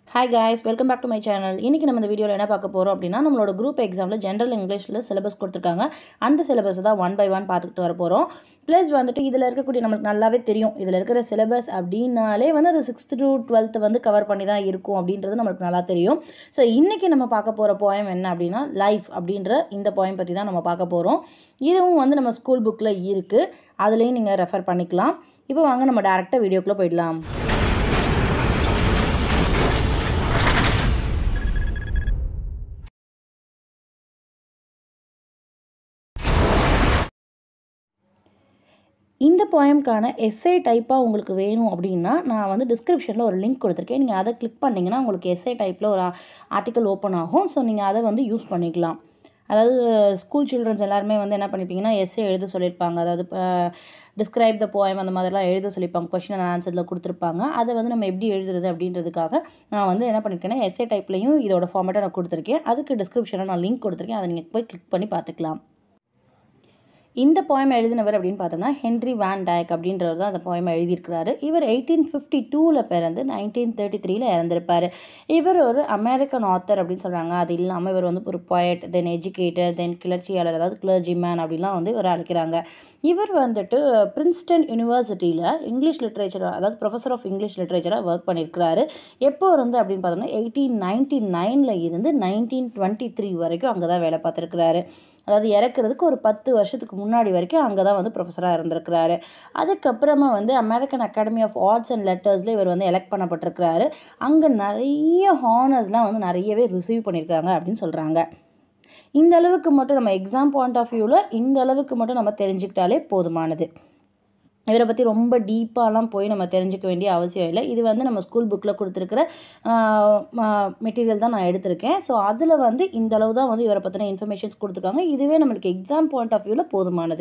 Hi guys welcome back to my channel இன்றைக்கி நம்ம இந்த வீடியோவில் என்ன பார்க்க போகிறோம் அப்படின்னா நம்மளோட குரூப் எக்ஸாமில் ஜென்ரல் இங்கிலீஷில் சிலபஸ் கொடுத்துருக்காங்க அந்த சிலபஸ் தான் ஒன் பை ஒன் பார்த்துக்கிட்டு வர போகிறோம் ப்ளஸ் வந்துட்டு இதில் இருக்கக்கூடிய நம்மளுக்கு நல்லாவே தெரியும் இதில் இருக்கிற சிலபஸ் அப்படின்னாலே வந்து அது சிக்ஸ்த்து டு டுவெல்த்து வந்து கவர் பண்ணி தான் இருக்கும் அப்படின்றது நம்மளுக்கு நல்லா தெரியும் ஸோ இன்றைக்கி நம்ம பார்க்க போகிற போயம் என்ன அப்படின்னா லைஃப் அப்படின்ற இந்த போயம் பற்றி தான் நம்ம பார்க்க போகிறோம் இதுவும் வந்து நம்ம ஸ்கூல் புக்கில் இருக்குது அதுலேயும் நீங்கள் ரெஃபர் பண்ணிக்கலாம் இப்போ வாங்க நம்ம டேரெக்டாக வீடியோக்குள்ளே போயிடலாம் இந்த போயம்க்கான எஸ்ஏ டைப்பாக உங்களுக்கு வேணும் அப்படின்னா நான் வந்து டிஸ்கிரிப்ஷனில் ஒரு லிங்க் கொடுத்துருக்கேன் நீங்கள் அதை கிளிக் பண்ணிங்கன்னா உங்களுக்கு எஸ்ஏ டைப்பில் ஒரு ஆர்டிக்கல் ஓப்பன் ஆகும் ஸோ நீங்கள் அதை வந்து யூஸ் பண்ணிக்கலாம் அதாவது ஸ்கூல் சில்ட்ரன்ஸ் எல்லாருமே வந்து என்ன பண்ணியிருப்பீங்கன்னா எஸ்ஏ எழுத சொல்லியிருப்பாங்க அதாவது டிஸ்கிரைப் த போயம் அந்த மாதிரிலாம் எழுத சொல்லியிருப்பாங்க கொஷின் அண்ட் ஆன்சரில் கொடுத்துருப்பாங்க அதை வந்து நம்ம எப்படி எழுதுறது அப்படின்றதுக்காக நான் வந்து என்ன பண்ணியிருக்கேன்னா எஸ்ஏ டைப்லையும் இதோட ஃபார்மேட்டை நான் கொடுத்துருக்கேன் அதுக்கு டிஸ்கிரிப்ஷனில் நான் லிங்க் கொடுத்துருக்கேன் அதை நீங்கள் போய் கிளிக் பண்ணி பார்த்துக்கலாம் இந்த போயம் எழுதினவர் அப்படின்னு பார்த்தோம்னா ஹென்ரி வேன் டயக் அப்படின்றவர் தான் அந்த போயம் எழுதியிருக்கிறாரு இவர் எயிட்டீன் ஃபிஃப்டி டூவில் பிறந்து நைன்டீன் தேர்ட்டி த்ரீல இறந்திருப்பார் இவர் ஒரு அமெரிக்கன் ஆத்தர் அப்படின்னு சொல்கிறாங்க அது இல்லாமல் இவர் வந்து ஒரு போயட் தென் எஜுகேட்டர் தென் கிளர்ச்சியாளர் அதாவது கிளர்ஜி மேன் அப்படிலாம் வந்து இவர் அழைக்கிறாங்க இவர் வந்துட்டு பிரின்ஸ்டன் யூனிவர்சிட்டியில் இங்கிலீஷ் லிட்ரேச்சர் அதாவது ப்ரொஃபஸர் ஆஃப் இங்கிலீஷ் லிட்ரேச்சராக ஒர்க் பண்ணியிருக்கிறாரு எப்போ இருந்து அப்படின்னு பார்த்தோம்னா எயிட்டீன் நைன்டி நைனில் இருந்து நைன்டீன் டுவெண்ட்டி த்ரீ வரைக்கும் அங்கே தான் வேலை பார்த்துருக்கிறாரு அதாவது இறக்குறதுக்கு ஒரு பத்து வருஷத்துக்கு முன்னாடி வரைக்கும் அங்கே தான் வந்து ப்ரொஃபஸராக இருந்திருக்கிறாரு அதுக்கப்புறமா வந்து American academy of arts and லெட்டர்ஸில் இவர் வந்து எலெக்ட் பண்ணப்பட்டிருக்கிறாரு அங்கே நிறைய ஹானர்ஸ்லாம் வந்து நிறையவே ரிசீவ் பண்ணியிருக்காங்க அப்படின்னு சொல்கிறாங்க இந்த அளவுக்கு மட்டும் நம்ம எக்ஸாம் பாயிண்ட் ஆஃப் வியூவில் இந்த அளவுக்கு மட்டும் நம்ம தெரிஞ்சுக்கிட்டாலே போதுமானது இவரை பற்றி ரொம்ப டீப்பாலாம் போய் நம்ம தெரிஞ்சுக்க வேண்டிய அவசியம் இல்லை இது வந்து நம்ம ஸ்கூல் புக்கில் கொடுத்துருக்கிற மெட்டீரியல் தான் நான் எடுத்திருக்கேன் ஸோ அதில் வந்து இந்த அளவு தான் வந்து இவரை பற்றின இன்ஃபர்மேஷன்ஸ் கொடுத்துருக்காங்க இதுவே நம்மளுக்கு எக்ஸாம் பாயிண்ட் ஆஃப் வியூவில் போதுமானது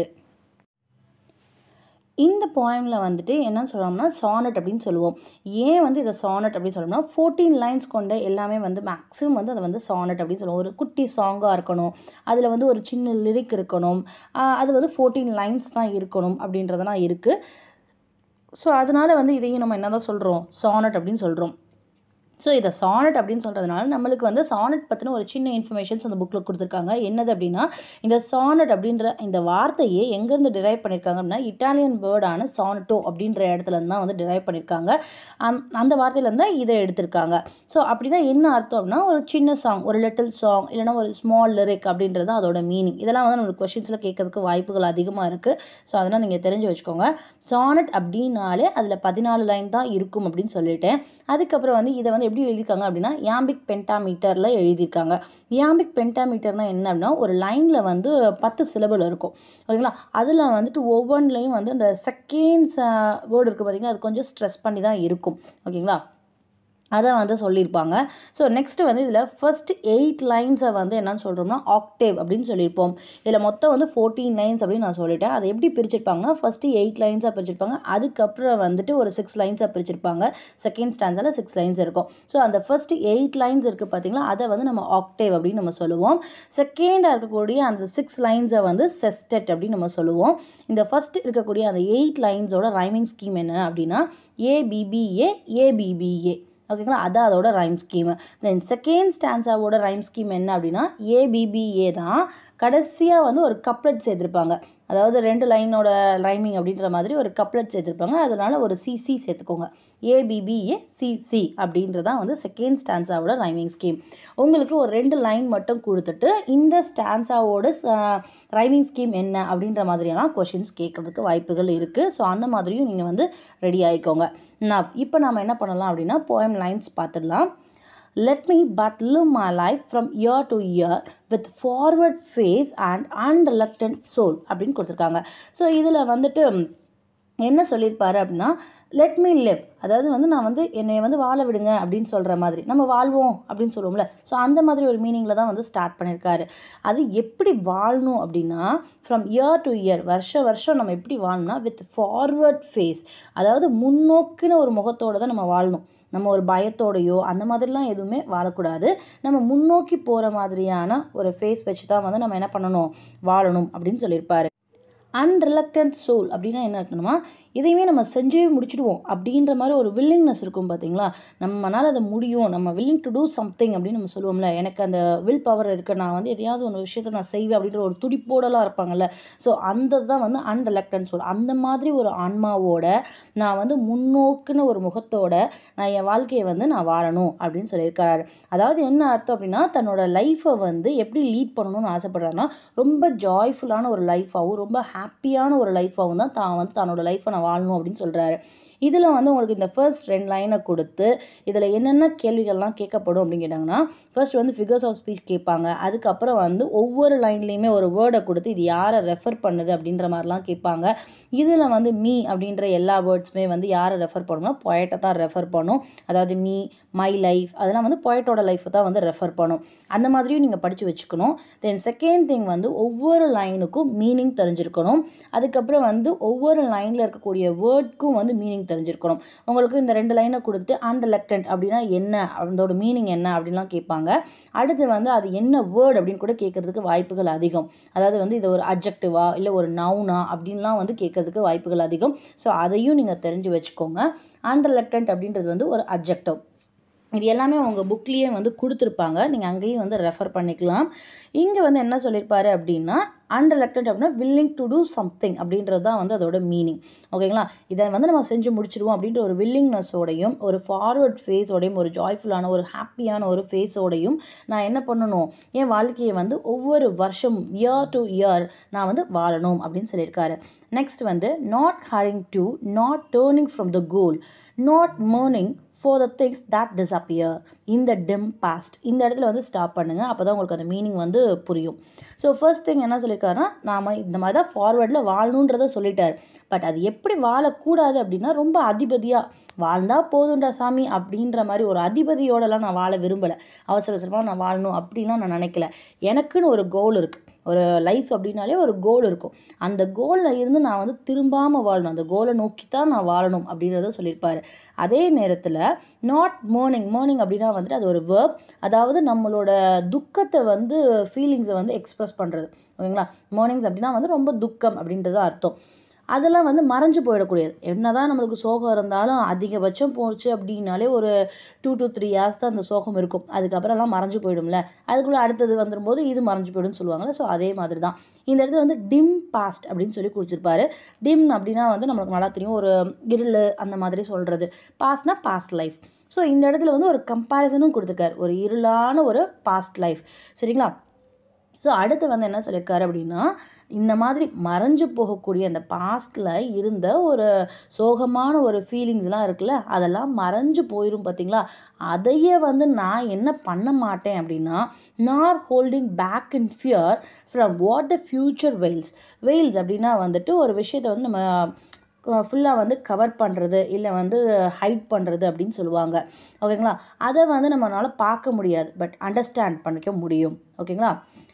இந்த போயமில் வந்துட்டு என்னன்னு சொல்கிறோம்னா சானட் அப்படின்னு சொல்லுவோம் ஏன் வந்து இதை சானட் அப்படின்னு சொல்லணும்னா ஃபோர்டீன் லைன்ஸ் கொண்ட எல்லாமே வந்து மேக்ஸிமம் வந்து அதை வந்து சானட் அப்படின்னு சொல்லுவோம் ஒரு குட்டி சாங்காக இருக்கணும் அதில் வந்து ஒரு சின்ன லிரிக் இருக்கணும் அது வந்து ஃபோர்டீன் லைன்ஸ் தான் இருக்கணும் அப்படின்றதெல்லாம் இருக்குது ஸோ அதனால் வந்து இதையும் நம்ம என்ன தான் சொல்கிறோம் சானட் அப்படின்னு சொல்கிறோம் ஸோ இதை சானட் அப்படின்னு சொல்கிறதுனால நம்மளுக்கு வந்து சானட் பற்றின ஒரு சின்ன இன்ஃபர்மேஷன்ஸ் அந்த புக்கில் கொடுத்துருக்காங்க என்னது அப்படின்னா இந்த சானட் அப்படின்ற இந்த வார்த்தையே எங்கேருந்து டிரைவ் பண்ணியிருக்காங்க அப்படின்னா இட்டாலியன் வேர்டான சானட்டோ அப்படின்ற இடத்துலேருந்து தான் வந்து டிரைவ் பண்ணியிருக்காங்க அந் அந்த வார்த்தையிலேருந்து தான் இதை எடுத்திருக்காங்க ஸோ அப்படின்னா என்ன அர்த்தம் அப்படின்னா ஒரு சின்ன சாங் ஒரு லிட்டில் சாங் இல்லைனா ஒரு ஸ்மால் லிரிக் அப்படின்றது தான் அதோட மீனிங் இதெல்லாம் வந்து நம்மளுக்கு கொஷின்ஸில் கேட்கறதுக்கு வாய்ப்புகள் அதிகமாக இருக்குது ஸோ அதெல்லாம் நீங்கள் தெரிஞ்சு வச்சுக்கோங்க சானட் அப்படின்னாலே அதில் பதினாலு லைன் தான் இருக்கும் அப்படின்னு சொல்லிட்டேன் அதுக்கப்புறம் வந்து இதை வந்து எப்படி எழுதியிருக்காங்க அப்படின்னா யாம்பிக் பென்டாமீட்டரில் எழுதியிருக்காங்க யாம்பிக் பென்டாமீட்டர்னால் என்ன அப்படின்னா ஒரு லைனில் வந்து பத்து சிலபிள் இருக்கும் ஓகேங்களா அதில் வந்துட்டு ஒவ்வொன்றுலையும் வந்து அந்த செகண்ட்ஸ் வேர்டு இருக்குது பார்த்திங்கன்னா அது கொஞ்சம் ஸ்ட்ரெஸ் பண்ணி தான் இருக்கும் ஓகேங்களா அதை வந்து சொல்லியிருப்பாங்க ஸோ நெக்ஸ்ட்டு வந்து இதில் ஃபஸ்ட் எயிட் லைன்ஸை வந்து என்னன்னு சொல்கிறோம்னா ஆக்டேவ் அப்படின்னு சொல்லியிருப்போம் இதில் மொத்தம் வந்து ஃபோர்டீன் லைன்ஸ் அப்படின்னு நான் சொல்லிட்டேன் அதை எப்படி பிரிச்சிருப்பாங்கன்னா ஃபஸ்ட்டு எயிட் லைன்ஸாக பிரிச்சிருப்பாங்க அதுக்கப்புறம் வந்துட்டு ஒரு சிக்ஸ் லைன்ஸாக பிரிச்சிருப்பாங்க செகண்ட் ஸ்டாண்ட்ஸில் சிக்ஸ் லைன்ஸ் இருக்கும் ஸோ அந்த ஃபஸ்ட்டு எயிட் லைன்ஸ் இருக்குது பார்த்தீங்களா அதை வந்து நம்ம ஆக்டேவ் அப்படின்னு நம்ம சொல்லுவோம் செகண்டாக இருக்கக்கூடிய அந்த சிக்ஸ் லைன்ஸை வந்து செஸ்டெட் அப்படின்னு நம்ம சொல்லுவோம் இந்த ஃபஸ்ட் இருக்கக்கூடிய அந்த எயிட் லைன்ஸோட ரைமிங் ஸ்கீம் என்ன அப்படின்னா ஏபிபிஏ ஏபிபிஏ ஓகேங்களா அதான் அதோட ரைம் ஸ்கீமு தென் செகண்ட் ஸ்டான்ஸாவோட ரைம் ஸ்கீம் என்ன அப்படின்னா ஏபிபிஏ தான் கடைசியாக வந்து ஒரு கப்லெட் சேர்த்துருப்பாங்க அதாவது ரெண்டு லைனோட ரைமிங் அப்படின்ற மாதிரி ஒரு கப்லெட் சேர்த்துருப்பாங்க அதனால் ஒரு சிசி சேர்த்துக்கோங்க ஏபிபிஏ சிசி அப்படின்றதான் வந்து செகண்ட் ஸ்டான்ஸாவோட ரைமிங் ஸ்கீம் உங்களுக்கு ஒரு ரெண்டு லைன் மட்டும் கொடுத்துட்டு இந்த ஸ்டான்ஸாவோட ரைமிங் ஸ்கீம் என்ன அப்படின்ற மாதிரியெல்லாம் கொஷின்ஸ் கேட்குறதுக்கு வாய்ப்புகள் இருக்குது ஸோ அந்த மாதிரியும் நீங்கள் வந்து ரெடி ஆகிக்கோங்க நான் இப்போ நம்ம என்ன பண்ணலாம் அப்படின்னா போயம் லைன்ஸ் பார்த்துடலாம் let me but live my life from year to year with forward face and unreluctant soul அப்படின்னு கொடுத்துருக்காங்க ஸோ இதில் வந்துட்டு என்ன சொல்லியிருப்பாரு அப்படின்னா லெட் மீ லிவ் அதாவது வந்து நான் வந்து என்னை வந்து வாழ விடுங்க அப்படின்னு சொல்கிற மாதிரி நம்ம வாழ்வோம் அப்படின்னு சொல்லுவோம்ல ஸோ அந்த மாதிரி ஒரு மீனிங்கில் தான் வந்து ஸ்டார்ட் பண்ணியிருக்காரு அது எப்படி வாழணும் அப்படின்னா ஃப்ரம் இயர் டு இயர் வருஷ வருஷம் நம்ம எப்படி வாழணும்னா வித் ஃபார்வர்ட் ஃபேஸ் அதாவது முன்னோக்கின ஒரு முகத்தோடு தான் நம்ம வாழணும் நம்ம ஒரு பயத்தோடையோ அந்த மாதிரிலாம் எதுவுமே வாழக்கூடாது நம்ம முன்னோக்கி போகிற மாதிரியான ஒரு ஃபேஸ் வச்சு தான் வந்து நம்ம என்ன பண்ணணும் வாழணும் அப்படின்னு சொல்லியிருப்பாரு அன்ரிலக்டன்ட் சோல் அப்படின்னா என்ன இருக்கணுமா இதையுமே நம்ம செஞ்சே முடிச்சிடுவோம் அப்படின்ற மாதிரி ஒரு வில்லிங்னஸ் இருக்கும் பார்த்தீங்களா நம்மனால அதை முடியும் நம்ம willing டு டூ சம்திங் அப்படின்னு நம்ம சொல்லுவோம்ல எனக்கு அந்த வில் பவர் இருக்குது நான் வந்து எதையாவது ஒரு விஷயத்தை நான் செய்வேன் அப்படின்ற ஒரு துடிப்போடலாம் இருப்பாங்கல்ல ஸோ அந்த தான் வந்து அன்ரிலக்டன்ஸ் சொல் அந்த மாதிரி ஒரு ஆன்மாவோட நான் வந்து முன்னோக்குன்னு ஒரு முகத்தோட நான் என் வாழ்க்கையை வந்து நான் வாழணும் அப்படின்னு சொல்லியிருக்காரு அதாவது என்ன அர்த்தம் அப்படின்னா தன்னோட லைஃப்பை வந்து எப்படி லீட் பண்ணணும்னு ஆசைப்படுறாருன்னா ரொம்ப ஜாய்ஃபுல்லான ஒரு லைஃபாகவும் ரொம்ப ஹாப்பியான ஒரு லைஃபாகவும் தான் தான் வந்து தன்னோட லைஃப்பை நான் வாழணும் அப்படின்னு சொல்கிறாரு இதில் வந்து உங்களுக்கு இந்த ஃபர்ஸ்ட் ரெண்டு லைனை கொடுத்து இதில் என்னென்ன கேள்விகள்லாம் கேட்கப்படும் அப்படின்னு கேட்டாங்கன்னா ஃபர்ஸ்ட் வந்து ஃபிகர்ஸ் ஆஃப் ஸ்பீச் கேட்பாங்க அதுக்கப்புறம் வந்து ஒவ்வொரு லைன்லேயுமே ஒரு வேர்டை கொடுத்து இது யாரை ரெஃபர் பண்ணுது அப்படின்ற மாதிரிலாம் கேட்பாங்க இதில் வந்து மீ அப்படின்ற எல்லா வேர்ட்ஸுமே வந்து யாரை ரெஃபர் பண்ணும்னா பொயட்டை தான் ரெஃபர் பண்ணும் அதாவது மீ மை லைஃப் அதெல்லாம் வந்து பொயட்டோட லைஃப்பை தான் வந்து ரெஃபர் பண்ணும் அந்த மாதிரியும் நீங்கள் படித்து வச்சுக்கணும் தென் செகண்ட் திங் வந்து ஒவ்வொரு லைனுக்கும் மீனிங் தெரிஞ்சிருக்கணும் அதுக்கப்புறம் வந்து ஒவ்வொரு லைனில் இருக்கக்கூடிய வேர்ட்க்கும் வந்து மீனிங் தெரிஞ்சிருக்கணும் உங்களுக்கு இந்த ரெண்டு லைனை கொடுத்துட்டு அன்ரிலக்டன்ட் அப்படின்னா என்ன அதோட மீனிங் என்ன அப்படின்லாம் கேட்பாங்க அடுத்து வந்து அது என்ன வேர்ட் அப்படின்னு கூட கேட்கறதுக்கு வாய்ப்புகள் அதிகம் அதாவது வந்து இது ஒரு அப்ஜெக்டிவா இல்லை ஒரு நவுனா அப்படின்லாம் வந்து கேட்கறதுக்கு வாய்ப்புகள் அதிகம் ஸோ அதையும் நீங்கள் தெரிஞ்சு வச்சுக்கோங்க அன்ரிலக்டன்ட் அப்படின்றது வந்து ஒரு அப்ஜெக்டிவ் இது எல்லாமே உங்கள் புக்லேயே வந்து கொடுத்துருப்பாங்க நீங்கள் அங்கேயும் வந்து ரெஃபர் பண்ணிக்கலாம் இங்கே வந்து என்ன சொல்லியிருப்பாரு அப்படின்னா அன்ரிலக்டன்ட் அப்படின்னா willing டு டூ சம்திங் அப்படின்றது தான் வந்து அதோட மீனிங் ஓகேங்களா இதை வந்து நம்ம செஞ்சு முடிச்சிடுவோம் அப்படின்ற ஒரு வில்லிங்னஸோடையும் ஒரு ஃபார்வர்ட் ஃபேஸோடையும் ஒரு ஜாய்ஃபுல்லான ஒரு ஹாப்பியான ஒரு ஃபேஸோடையும் நான் என்ன பண்ணணும் என் வாழ்க்கையை வந்து ஒவ்வொரு வருஷம் இயர் டு இயர் நான் வந்து வாழணும் அப்படின்னு சொல்லியிருக்காரு நெக்ஸ்ட் வந்து not hurrying to not turning from the goal not mourning for the things that disappear in the dim past இந்த இடத்துல வந்து ஸ்டாப் பண்ணுங்கள் அப்போ தான் உங்களுக்கு அந்த மீனிங் வந்து புரியும் ஸோ ஃபர்ஸ்ட் திங் என்ன சொல்லியிருக்காருன்னா நாம் இந்த மாதிரி தான் ஃபார்வர்டில் வாழணுன்றதை சொல்லிட்டார் பட் அது எப்படி வாழக்கூடாது அப்படின்னா ரொம்ப அதிபதியாக வாழ்ந்தா போதும்டா சாமி அப்படின்ற மாதிரி ஒரு அதிபதியோடலாம் நான் வாழ விரும்பலை அவசர அவசரமாக நான் வாழணும் அப்படின்லாம் நான் நினைக்கல எனக்குன்னு ஒரு கோல் இருக்குது ஒரு லைஃப் அப்படின்னாலே ஒரு கோல் இருக்கும் அந்த கோலில் இருந்து நான் வந்து திரும்பாமல் வாழணும் அந்த கோலை நோக்கி தான் நான் வாழணும் அப்படின்றத சொல்லியிருப்பாரு அதே நேரத்தில் நாட் மார்னிங் மார்னிங் அப்படின்னா வந்துட்டு அது ஒரு வேர்ப் அதாவது நம்மளோட துக்கத்தை வந்து ஃபீலிங்ஸை வந்து எக்ஸ்ப்ரெஸ் பண்ணுறது ஓகேங்களா மார்னிங்ஸ் அப்படின்னா வந்து ரொம்ப துக்கம் அப்படின்றது அர்த்தம் அதெல்லாம் வந்து மறைஞ்சு போயிடக்கூடியது என்ன தான் நம்மளுக்கு சோகம் இருந்தாலும் அதிகபட்சம் போச்சு அப்படின்னாலே ஒரு டூ டு த்ரீ இயர்ஸ் தான் அந்த சோகம் இருக்கும் அதுக்கப்புறம்லாம் மறைஞ்சு போயிடும்ல அதுக்குள்ளே அடுத்தது வந்துடும்போது இது மறைஞ்சு போயிடும்னு சொல்லுவாங்கல்ல ஸோ அதே மாதிரி தான் இந்த இடத்துல வந்து டிம் பாஸ்ட் அப்படின்னு சொல்லி குறிச்சிருப்பாரு டிம் அப்படின்னா வந்து நம்மளுக்கு நல்லா தெரியும் ஒரு இருள் அந்த மாதிரி சொல்கிறது பாஸ்ட்னா பாஸ்ட் லைஃப் ஸோ இந்த இடத்துல வந்து ஒரு கம்பேரிசனும் கொடுத்துருக்காரு ஒரு இருளான ஒரு பாஸ்ட் லைஃப் சரிங்களா ஸோ அடுத்து வந்து என்ன சொல்லியிருக்காரு அப்படின்னா இந்த மாதிரி மறைஞ்சு போகக்கூடிய அந்த பாஸ்டில் இருந்த ஒரு சோகமான ஒரு ஃபீலிங்ஸ்லாம் இருக்குல்ல அதெல்லாம் மறைஞ்சு போயிடும் பார்த்தீங்களா அதையே வந்து நான் என்ன பண்ண மாட்டேன் அப்படின்னா nor holding back in fear from what the future veils veils அப்படின்னா வந்துட்டு ஒரு விஷயத்தை வந்து நம்ம ஃபுல்லாக வந்து கவர் பண்ணுறது இல்லை வந்து ஹைட் பண்ணுறது அப்படின்னு சொல்லுவாங்க ஓகேங்களா அதை வந்து நம்மளால் பார்க்க முடியாது பட் அண்டர்ஸ்டாண்ட் பண்ணிக்க முடியும் ஓகேங்களா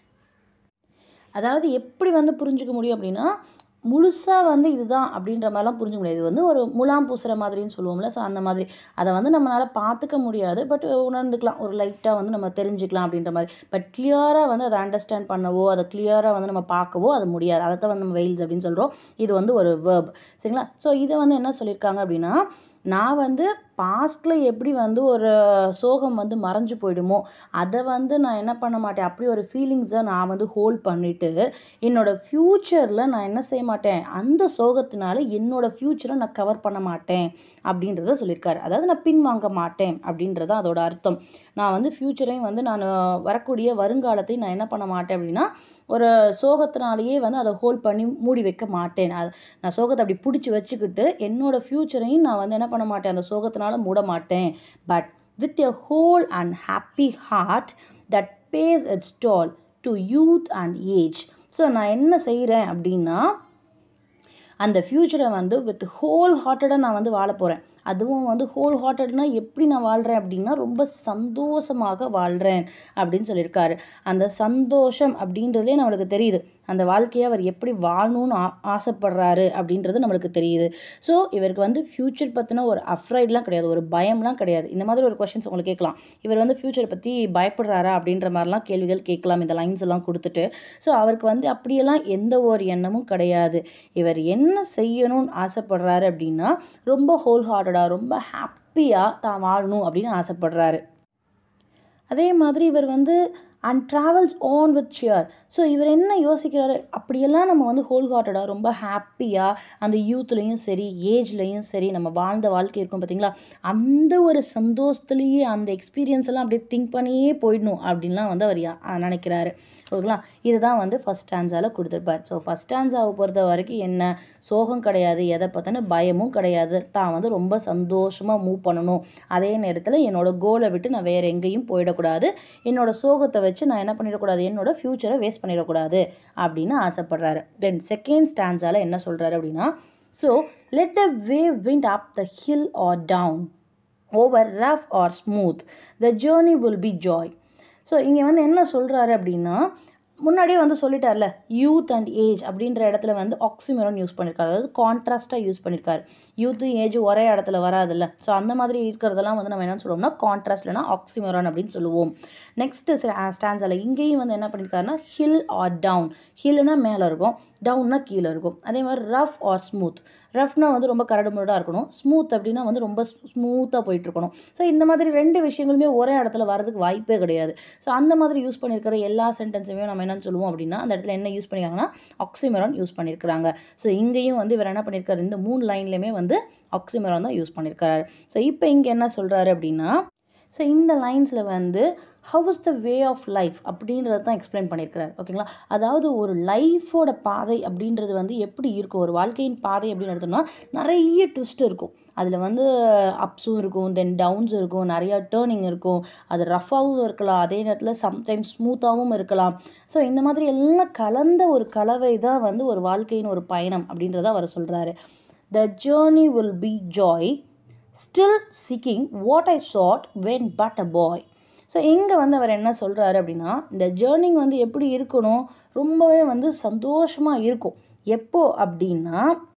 அதாவது எப்படி வந்து புரிஞ்சுக்க முடியும் அப்படின்னா முழுசாக வந்து இதுதான் அப்படின்ற மாதிரிலாம் புரிஞ்சுக்க முடியாது இது வந்து ஒரு முலாம் பூசுகிற மாதிரின்னு சொல்லுவோம்ல ஸோ அந்த மாதிரி அதை வந்து நம்மளால் பார்த்துக்க முடியாது பட் உணர்ந்துக்கலாம் ஒரு லைட்டாக வந்து நம்ம தெரிஞ்சுக்கலாம் அப்படின்ற மாதிரி பட் கிளியராக வந்து அதை அண்டர்ஸ்டாண்ட் பண்ணவோ அதை கிளியராக வந்து நம்ம பார்க்கவோ அது முடியாது அதை தான் வந்து நம்ம வெயில்ஸ் அப்படின்னு சொல்கிறோம் இது வந்து ஒரு வேர்ப் சரிங்களா ஸோ இதை வந்து என்ன சொல்லியிருக்காங்க அப்படின்னா நான் வந்து பாஸ்ட்டில் எப்படி வந்து ஒரு சோகம் வந்து மறைஞ்சு போயிடுமோ அதை வந்து நான் என்ன பண்ண மாட்டேன் அப்படி ஒரு ஃபீலிங்ஸை நான் வந்து ஹோல்ட் பண்ணிவிட்டு என்னோடய ஃப்யூச்சரில் நான் என்ன செய்ய மாட்டேன் அந்த சோகத்தினால என்னோடய ஃப்யூச்சரை நான் கவர் பண்ண மாட்டேன் அப்படின்றத சொல்லியிருக்காரு அதாவது நான் பின்வாங்க மாட்டேன் அப்படின்றது அதோட அர்த்தம் நான் வந்து ஃப்யூச்சரையும் வந்து நான் வரக்கூடிய வருங்காலத்தையும் நான் என்ன பண்ண மாட்டேன் அப்படின்னா ஒரு சோகத்தினாலேயே வந்து அதை ஹோல்ட் பண்ணி மூடி வைக்க மாட்டேன் அது நான் சோகத்தை அப்படி பிடிச்சி வச்சுக்கிட்டு என்னோடய ஃப்யூச்சரையும் நான் வந்து என்ன பண்ண மாட்டேன் அந்த சோகத்தினால மூட மாட்டேன் but with a whole and happy heart that pays its toll to youth and age so நான் என்ன செய்கிறேன் அப்படின்னா அந்த ஃப்யூச்சரை வந்து வித் ஹோல் ஹார்ட்டடாக நான் வந்து வாழ போகிறேன் அதுவும் வந்து ஹோல் ஹார்ட்டட்னா எப்படி நான் வாழ்கிறேன் அப்படின்னா ரொம்ப சந்தோஷமாக வாழ்கிறேன் அப்படின்னு சொல்லியிருக்காரு அந்த சந்தோஷம் அப்படின்றதே நம்மளுக்கு தெரியுது அந்த வாழ்க்கையை அவர் எப்படி வாழணும்னு ஆ ஆசைப்படுறாரு அப்படின்றது நம்மளுக்கு தெரியுது ஸோ இவருக்கு வந்து ஃப்யூச்சர் பற்றின ஒரு அஃப்ரைட்லாம் கிடையாது ஒரு பயம்லாம் கிடையாது இந்த மாதிரி ஒரு கொஷின்ஸ் உங்களுக்கு கேட்கலாம் இவர் வந்து ஃப்யூச்சரை பற்றி பயப்படுறாரா அப்படின்ற மாதிரிலாம் கேள்விகள் கேட்கலாம் இந்த லைன்ஸ் எல்லாம் கொடுத்துட்டு ஸோ அவருக்கு வந்து அப்படியெல்லாம் எந்த ஒரு எண்ணமும் கிடையாது இவர் என்ன செய்யணும்னு ஆசைப்படுறாரு அப்படின்னா ரொம்ப ஹோல் ஹார்ட்டடாக ரொம்ப ஹாப்பியாக தான் வாழணும் அப்படின்னு ஆசைப்படுறாரு அதே மாதிரி இவர் வந்து and travels on with cheer so இவர் என்ன யோசிக்கிறாரு அப்படியெல்லாம் நம்ம வந்து ஹோல் ஹார்ட்டடாக ரொம்ப ஹாப்பியாக அந்த யூத்லேயும் சரி ஏஜ்லேயும் சரி நம்ம வாழ்ந்த வாழ்க்கை இருக்கும் பார்த்தீங்களா அந்த ஒரு சந்தோஷத்துலேயே அந்த எக்ஸ்பீரியன்ஸ் எல்லாம் அப்படியே திங்க் பண்ணியே போயிடணும் அப்படின்லாம் வந்து அவர் யா- அஹ் நினைக்கிறாரு ஓகேங்களா இதுதான் வந்து ஃபஸ்ட் ஸ்டான்ஸால் கொடுத்துருப்பார் ஸோ ஃபஸ்ட் ஸ்டான்ஸாவை பொறுத்த வரைக்கும் என்ன சோகம் கிடையாது எதை பற்றின பயமும் கிடையாது தான் வந்து ரொம்ப சந்தோஷமாக மூவ் பண்ணணும் அதே நேரத்தில் என்னோட கோலை விட்டு நான் வேறு எங்கேயும் போயிடக்கூடாது என்னோட சோகத்தை வச்சு நான் என்ன பண்ணிடக்கூடாது என்னோட ஃப்யூச்சரை வேஸ்ட் பண்ணிடக்கூடாது அப்படின்னு ஆசைப்படுறாரு தென் செகண்ட் ஸ்டான்ஸால் என்ன சொல்கிறாரு அப்படின்னா so let the way wind up the hill or down over rough or smooth the journey will be joy so இங்கே வந்து என்ன சொல்கிறாரு அப்படின்னா முன்னாடியே வந்து சொல்லிட்டார்ல யூத் அண்ட் ஏஜ் அப்படின்ற இடத்துல வந்து ஆக்சிமரோன் யூஸ் பண்ணியிருக்காரு அதாவது கான்ட்ராஸ்ட்டாக யூஸ் பண்ணியிருக்காரு யூத்து ஏஜ் ஒரே இடத்துல வராதுல்ல ஸோ அந்த மாதிரி இருக்கிறதெல்லாம் வந்து நம்ம என்ன சொல்லுவோம்னா கான்ட்ராஸ்ட் இல்லைனா ஆக்சிமரோன் அப்படின்னு சொல்லுவோம் நெக்ஸ்ட்டு ஸ்டான்ஸில் இங்கேயும் வந்து என்ன பண்ணியிருக்காருன்னா ஹில் ஆர் டவுன் ஹில்னா மேலே இருக்கும் டவுன்னா கீழே இருக்கும் அதே மாதிரி ரஃப் ஆர் ஸ்மூத் ரஃப்னா வந்து ரொம்ப கரடு முரடாக இருக்கணும் ஸ்மூத் அப்படின்னா வந்து ரொம்ப ஸ்மூத்தாக போயிட்டு இருக்கணும் ஸோ இந்த மாதிரி ரெண்டு விஷயங்களுமே ஒரே இடத்துல வரதுக்கு வாய்ப்பே கிடையாது ஸோ அந்த மாதிரி யூஸ் பண்ணியிருக்கிற எல்லா சென்டென்ஸுமே நம்ம என்னன்னு சொல்லுவோம் அப்படின்னா அந்த இடத்துல என்ன யூஸ் பண்ணியிருக்காங்கன்னா ஆக்சிமரான் யூஸ் பண்ணியிருக்கிறாங்க ஸோ இங்கேயும் வந்து இவர் என்ன பண்ணியிருக்காரு இந்த மூணு லைன்லையுமே வந்து ஆக்சிமரான் தான் யூஸ் பண்ணியிருக்காரு ஸோ இப்போ இங்கே என்ன சொல்கிறாரு அப்படின்னா ஸோ இந்த லைன்ஸில் வந்து how is the way of life அப்படின்றத தான் எக்ஸ்பிளைன் பண்ணியிருக்கிறார் ஓகேங்களா அதாவது ஒரு லைஃபோட பாதை அப்படின்றது வந்து எப்படி இருக்கும் ஒரு வாழ்க்கையின் பாதை அப்படின்னு எடுத்தோம்னா நிறைய ட்விஸ்ட் இருக்கும் அதில் வந்து அப்ஸும் இருக்கும் தென் டவுன்ஸ் இருக்கும் நிறையா டேர்னிங் இருக்கும் அது ரஃபாகவும் இருக்கலாம் அதே நேரத்தில் சம்டைம்ஸ் ஸ்மூத்தாகவும் இருக்கலாம் ஸோ இந்த மாதிரி எல்லாம் கலந்த ஒரு கலவை தான் வந்து ஒரு வாழ்க்கையின் ஒரு பயணம் அப்படின்றத அவர் சொல்கிறாரு the journey will be joy still seeking what I sought when but a boy so இங்கே வந்து அவர் என்ன சொல்கிறாரு அப்படின்னா இந்த ஜேர்னிங் வந்து எப்படி இருக்கணும் ரொம்பவே வந்து சந்தோஷமாக இருக்கும் எப்போ அப்படின்னா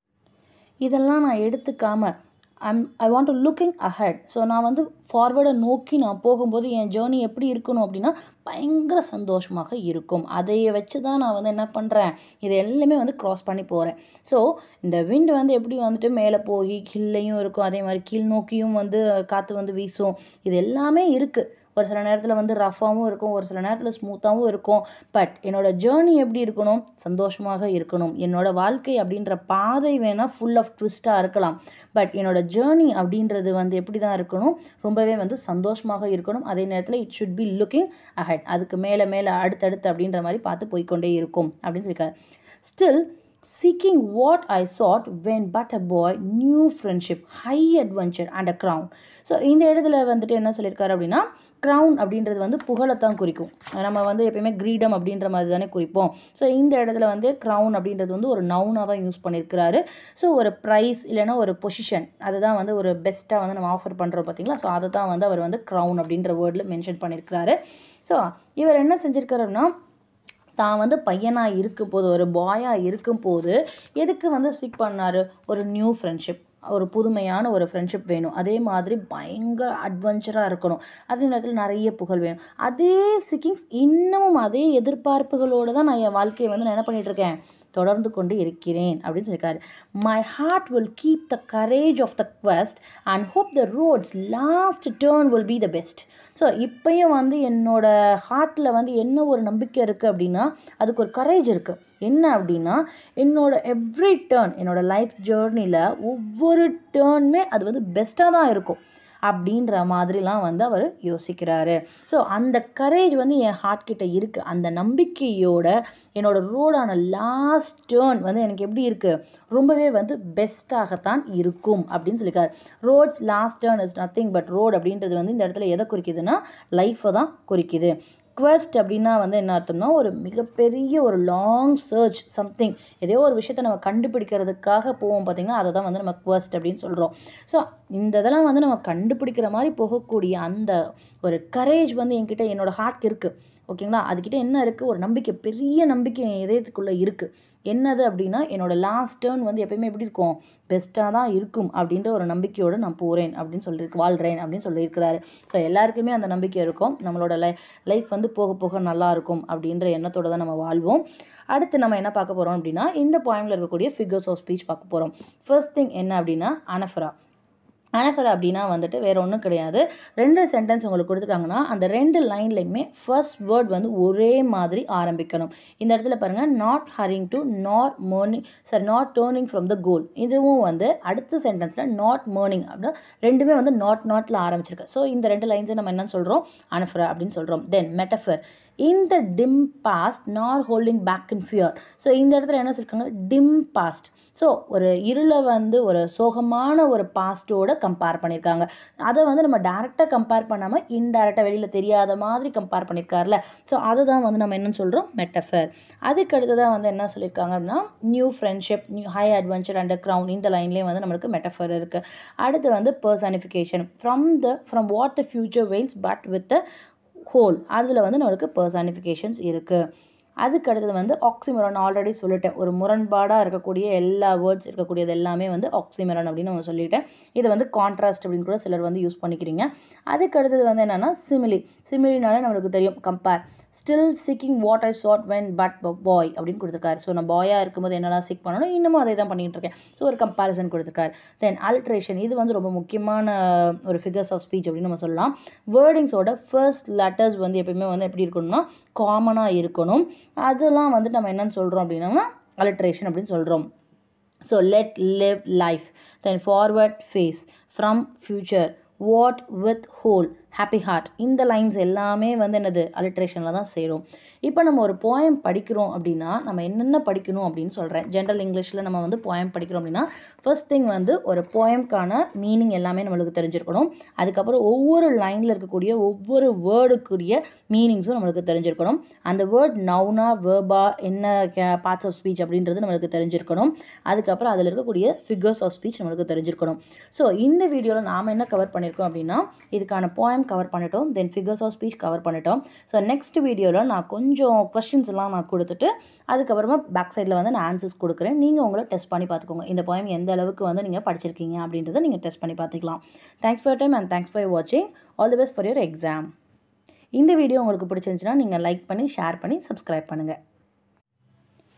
இதெல்லாம் நான் எடுத்துக்காம I'm I want to looking ahead so நான் வந்து ஃபார்வேர்டை நோக்கி நான் போகும்போது என் ஜேர்னி எப்படி இருக்கணும் அப்படின்னா பயங்கர சந்தோஷமாக இருக்கும் அதை வச்சு தான் நான் வந்து என்ன பண்ணுறேன் இது எல்லாமே வந்து க்ராஸ் பண்ணி போகிறேன் ஸோ இந்த விண்ட் வந்து எப்படி வந்துட்டு மேலே போய் கீழ்லையும் இருக்கும் அதே மாதிரி கீழ் நோக்கியும் வந்து காற்று வந்து வீசும் இது எல்லாமே இருக்குது ஒரு சில நேரத்தில் வந்து ரஃபாகவும் இருக்கும் ஒரு சில நேரத்தில் ஸ்மூத்தாகவும் இருக்கும் பட் என்னோட ஜேர்னி எப்படி இருக்கணும் சந்தோஷமாக இருக்கணும் என்னோட வாழ்க்கை அப்படின்ற பாதை வேணால் ஃபுல் ஆஃப் ட்விஸ்ட்டாக இருக்கலாம் பட் என்னோட ஜேர்னி அப்படின்றது வந்து எப்படி தான் இருக்கணும் ரொம்பவே வந்து சந்தோஷமாக இருக்கணும் அதே நேரத்தில் it should be looking ahead அதுக்கு மேலே மேலே அடுத்தடுத்து அப்படின்ற மாதிரி பார்த்து போய்க்கொண்டே இருக்கும் அப்படின்னு சொல்லியிருக்காரு still seeking what I sought when but a boy, new friendship, high adventure and a crown. So இந்த இடத்துல வந்துட்டு என்ன சொல்லியிருக்காரு அப்படின்னா க்ரௌன் அப்படின்றது வந்து புகழைத்தான் குறிக்கும் நம்ம வந்து எப்பயுமே கிரீடம் அப்படின்ற மாதிரி தானே குறிப்போம் ஸோ இந்த இடத்துல வந்து க்ரௌன் அப்படின்றது வந்து ஒரு நவுனாக தான் யூஸ் பண்ணியிருக்கிறாரு ஸோ ஒரு ப்ரைஸ் இல்லைன்னா ஒரு பொசிஷன் அதுதான் வந்து ஒரு பெஸ்ட்டாக வந்து நம்ம ஆஃபர் பண்ணுறோம் பார்த்தீங்களா ஸோ அதை தான் வந்து அவர் வந்து க்ரௌன் அப்படின்ற வேர்டில் மென்ஷன் பண்ணியிருக்கிறாரு ஸோ இவர் என்ன செஞ்சிருக்காருன்னா தான் வந்து பையனாக இருக்கும் போது ஒரு பாயாக இருக்கும் போது எதுக்கு வந்து சிக் பண்ணார் ஒரு நியூ ஃப்ரெண்ட்ஷிப் ஒரு புதுமையான ஒரு ஃப்ரெண்ட்ஷிப் வேணும் அதே மாதிரி பயங்கர அட்வென்ச்சராக இருக்கணும் அதே நேரத்தில் நிறைய புகழ் வேணும் அதே சிக்கிங்ஸ் இன்னமும் அதே எதிர்பார்ப்புகளோடு தான் நான் என் வாழ்க்கையை வந்து நான் என்ன பண்ணிட்டு இருக்கேன் தொடர்ந்து கொண்டு இருக்கிறேன் அப்படின்னு சொல்லியிருக்காரு my heart will keep the courage of the quest and hope the road's last turn will be the best so இப்பயும் வந்து என்னோட ஹார்ட்டில் வந்து என்ன ஒரு நம்பிக்கை இருக்குது அப்படின்னா அதுக்கு ஒரு கரேஜ் இருக்குது என்ன அப்படின்னா என்னோட எவ்ரி டேர்ன் என்னோட லைஃப் ஜேர்னியில் ஒவ்வொரு டேர்னுமே அது வந்து பெஸ்ட்டாக தான் இருக்கும் அப்படின்ற மாதிரிலாம் வந்து அவர் யோசிக்கிறாரு ஸோ அந்த கரேஜ் வந்து என் ஹார்ட் கிட்ட இருக்குது அந்த நம்பிக்கையோட என்னோட ரோடான லாஸ்ட் டேர்ன் வந்து எனக்கு எப்படி இருக்குது ரொம்பவே வந்து பெஸ்ட்டாகத்தான் இருக்கும் அப்படின்னு சொல்லியிருக்காரு road's last turn is nothing but road அப்படின்றது வந்து இந்த இடத்துல எதை குறிக்குதுன்னா லைஃப்பை தான் குறிக்குது quest அப்படின்னா வந்து என்ன அர்த்தம்னா ஒரு மிகப்பெரிய ஒரு லாங் சர்ச் சம்திங் ஏதோ ஒரு விஷயத்தை நம்ம கண்டுபிடிக்கிறதுக்காக போவோம் பார்த்தீங்கன்னா அதை தான் வந்து நம்ம quest அப்படின்னு சொல்கிறோம் ஸோ இந்த இதெல்லாம் வந்து நம்ம கண்டுபிடிக்கிற மாதிரி போகக்கூடிய அந்த ஒரு கரேஜ் வந்து என்கிட்ட என்னோட ஹார்ட்க்கு இருக்குது ஓகேங்களா அதுக்கிட்ட என்ன இருக்குது ஒரு நம்பிக்கை பெரிய நம்பிக்கை என் இதயத்துக்குள்ளே இருக்குது என்னது அப்படின்னா என்னோடய லாஸ்ட் டேர்ன் வந்து எப்பயுமே எப்படி இருக்கும் பெஸ்ட்டாக தான் இருக்கும் அப்படின்ற ஒரு நம்பிக்கையோடு நான் போகிறேன் அப்படின்னு சொல்லியிருக்கு வாழ்கிறேன் அப்படின்னு சொல்லியிருக்கிறாரு ஸோ எல்லாருக்குமே அந்த நம்பிக்கை இருக்கும் நம்மளோட லை லைஃப் வந்து போக போக நல்லா இருக்கும் அப்படின்ற எண்ணத்தோடு தான் நம்ம வாழ்வோம் அடுத்து நம்ம என்ன பார்க்க போகிறோம் அப்படின்னா இந்த பாயிண்டில் இருக்கக்கூடிய ஃபிகர்ஸ் ஆஃப் ஸ்பீச் பார்க்க போகிறோம் ஃபர்ஸ்ட் திங் என்ன அப்படின்னா அனஃபரா அனஃபர் அப்படின்னா வந்துட்டு வேறு ஒன்றும் கிடையாது ரெண்டு சென்டென்ஸ் உங்களுக்கு கொடுத்துருக்காங்கன்னா அந்த ரெண்டு லைன்லையுமே ஃபர்ஸ்ட் வேர்ட் வந்து ஒரே மாதிரி ஆரம்பிக்கணும் இந்த இடத்துல பாருங்கள் not hurrying to not mourning sir not turning from the goal இதுவும் வந்து அடுத்த சென்டென்ஸில் நாட் மர்னிங் அப்படின்னா ரெண்டுமே வந்து நாட் நாட்டில் ஆரம்பிச்சிருக்கு ஸோ இந்த ரெண்டு லைன்ஸை நம்ம என்ன சொல்கிறோம் அனஃபரா அப்படின்னு சொல்கிறோம் தென் மெட்டஃபர் இந்த dim past not holding back in fear so இந்த இடத்துல என்ன சொல்லியிருக்காங்க டிம் பாஸ்ட் ஸோ ஒரு இருளை வந்து ஒரு சோகமான ஒரு பாஸ்ட்டோட கம்பேர் பண்ணியிருக்காங்க அதை வந்து நம்ம டேரெக்டாக கம்பேர் பண்ணாமல் இன்டேரக்டாக வெளியில் தெரியாத மாதிரி கம்பேர் பண்ணியிருக்காருல ஸோ அதை தான் வந்து நம்ம என்னன்னு சொல்கிறோம் மெட்டஃபர் அதுக்கு அடுத்ததாக வந்து என்ன சொல்லியிருக்காங்க அப்படின்னா new friendship new high adventure and crown இந்த லைன்லேயே வந்து நம்மளுக்கு மெட்டஃபர் இருக்குது அடுத்து வந்து personification from the from what the future veils but with the whole அதில் வந்து நம்மளுக்கு பர்சானிஃபிகேஷன்ஸ் இருக்குது அதுக்கு அடுத்தது வந்து ஆக்சிமரான் ஆல்ரெடி சொல்லிட்டேன் ஒரு முரண்பாடாக இருக்கக்கூடிய எல்லா வேர்ட்ஸ் இருக்கக்கூடியது எல்லாமே வந்து ஆக்சிமரான் அப்படின்னு நம்ம சொல்லிட்டேன் இது வந்து கான்ட்ராஸ்ட் அப்படின்னு கூட சிலர் வந்து யூஸ் பண்ணிக்கிறீங்க அதுக்கு அடுத்தது வந்து என்னென்னா சிமிலி சிமிலினாலே நம்மளுக்கு தெரியும் compare still seeking what I sought when but boy அப்படின்னு கொடுத்துருக்காரு ஸோ நான் பாயாக இருக்கும்போது என்னெல்லாம் சீக் பண்ணணும் இன்னமும் அதே தான் பண்ணிகிட்டு இருக்கேன் ஸோ ஒரு கம்பேரிசன் கொடுத்துருக்காரு தென் அல்ட்ரேஷன் இது வந்து ரொம்ப முக்கியமான ஒரு ஃபிகர்ஸ் ஆஃப் ஸ்பீச் அப்படின்னு நம்ம சொல்லலாம் வேர்டிங்ஸோட ஃபர்ஸ்ட் லெட்டர்ஸ் வந்து எப்பயுமே வந்து எப்படி இருக்கணும்னா காமனாக இருக்கணும் அதெல்லாம் வந்து நம்ம என்னென்னு சொல்கிறோம் அப்படின்னா அல்ட்ரேஷன் அப்படின்னு சொல்கிறோம் so let live life then forward face from future what with whole happy heart இந்த லைன்ஸ் எல்லாமே வந்து என்னது அலிட்ரேஷனில் தான் சேரும் இப்போ நம்ம ஒரு போயம் படிக்கிறோம் அப்படின்னா நம்ம என்னென்ன படிக்கணும் அப்படின்னு சொல்கிறேன் ஜென்ரல் இங்கிலீஷில் நம்ம வந்து போயம் படிக்கிறோம் அப்படின்னா ஃபர்ஸ்ட் திங் வந்து ஒரு போயம்க்கான மீனிங் எல்லாமே நம்மளுக்கு தெரிஞ்சிருக்கணும் அதுக்கப்புறம் ஒவ்வொரு லைனில் இருக்கக்கூடிய ஒவ்வொரு வேர்டுக்குரிய மீனிங்ஸும் நம்மளுக்கு தெரிஞ்சிருக்கணும் அந்த வேர்ட் நவுனா வேர்பா என்ன பார்ட்ஸ் ஆஃப் ஸ்பீச் அப்படின்றது நம்மளுக்கு தெரிஞ்சிருக்கணும் அதுக்கப்புறம் அதில் இருக்கக்கூடிய ஃபிகர்ஸ் ஆஃப் ஸ்பீச் நம்மளுக்கு தெரிஞ்சிருக்கணும் ஸோ இந்த வீடியோவில் நாம் என்ன கவர் பண்ணியிருக்கோம் அப்படின்னா இதுக்கான போயம் கவர் பண்ணிட்டோம் then figures of speech cover பண்ணிட்டோம் ஸோ நெக்ஸ்ட் வீடியோவில் நான் கொஞ்சம் கொஷின்ஸ்லாம் நான் கொடுத்துட்டு அதுக்கப்புறமா பேக் சைடில் வந்து நான் ஆன்சர்ஸ் கொடுக்குறேன் நீங்கள் உங்களை டெஸ்ட் பண்ணி பார்த்துக்கோங்க இந்த போயம் எந்த அளவுக்கு வந்து நீங்கள் படிச்சிருக்கீங்க அப்படின்றத நீங்கள் டெஸ்ட் பண்ணி பார்த்துக்கலாம் thanks for time and thanks for வாட்சிங் all the best for your exam இந்த வீடியோ உங்களுக்கு பிடிச்சிருந்துச்சுன்னா நீங்கள் லைக் பண்ணி ஷேர் பண்ணி சப்ஸ்கிரைப் பண்ணுங்கள்